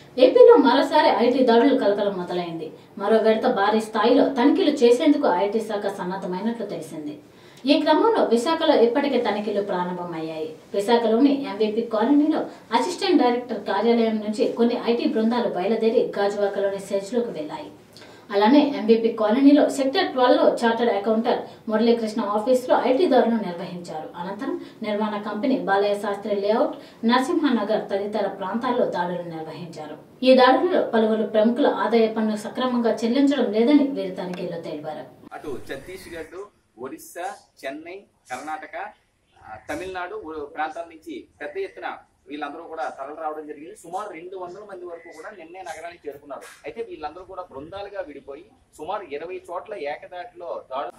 ఏపీలో మరోసారి ఐటీ దాడులు కలకలం మొదలైంది మరో విడత భారీ స్థాయిలో తనిఖీలు చేసేందుకు ఐటీ శాఖ సన్నద్ధమైనట్లు తెలిసింది ఈ క్రమంలో విశాఖలో ఇప్పటికే తనిఖీలు ప్రారంభమయ్యాయి విశాఖలోని ఎంవీపీ కాలనీలో అసిస్టెంట్ డైరెక్టర్ కార్యాలయం నుంచి కొన్ని ఐటీ బృందాలు బయలుదేరి గాజువాకలోని సెజ్లోకి వెళ్లాయి అలానే ఎంబీపీ కాలనీలో సెక్టర్ ట్వెల్వ్ లో చార్టర్డ్ అకౌంటర్ మురళీకృష్ణ ఆఫీస్ లో ఐటీ దాడులు నిర్వహించారు అనంతరం నిర్మాణ కంపెనీ బాలయ్య శాస్త్రి లేఅవుట్ నరసింహనగర్ తదితర ప్రాంతాల్లో దాడులు నిర్వహించారు ఈ దాడులలో పలువురు ప్రముఖుల ఆదాయ పన్ను సక్రమంగా చెల్లించడం లేదని వీరి తనిఖీల్లో తెలిపారు అటు ఛత్తీస్గఢ్ ఒరిస్సా చెన్నై కర్ణాటక ఆ, తమిళనాడు ఉ- ప్రాంతాల నుంచి పెద్ద ఎత్తున వీళ్ళందరూ కూడా తరలి రావడం జరిగింది సుమారు రెండు వందల మంది వరకు కూడా నిన్నే నగరానికి చేరుకున్నారు అయితే వీళ్ళందరూ కూడా బృందాలుగా విడిపోయి సుమారు ఇరవై చోట్ల ఏకదాటిలో దాడు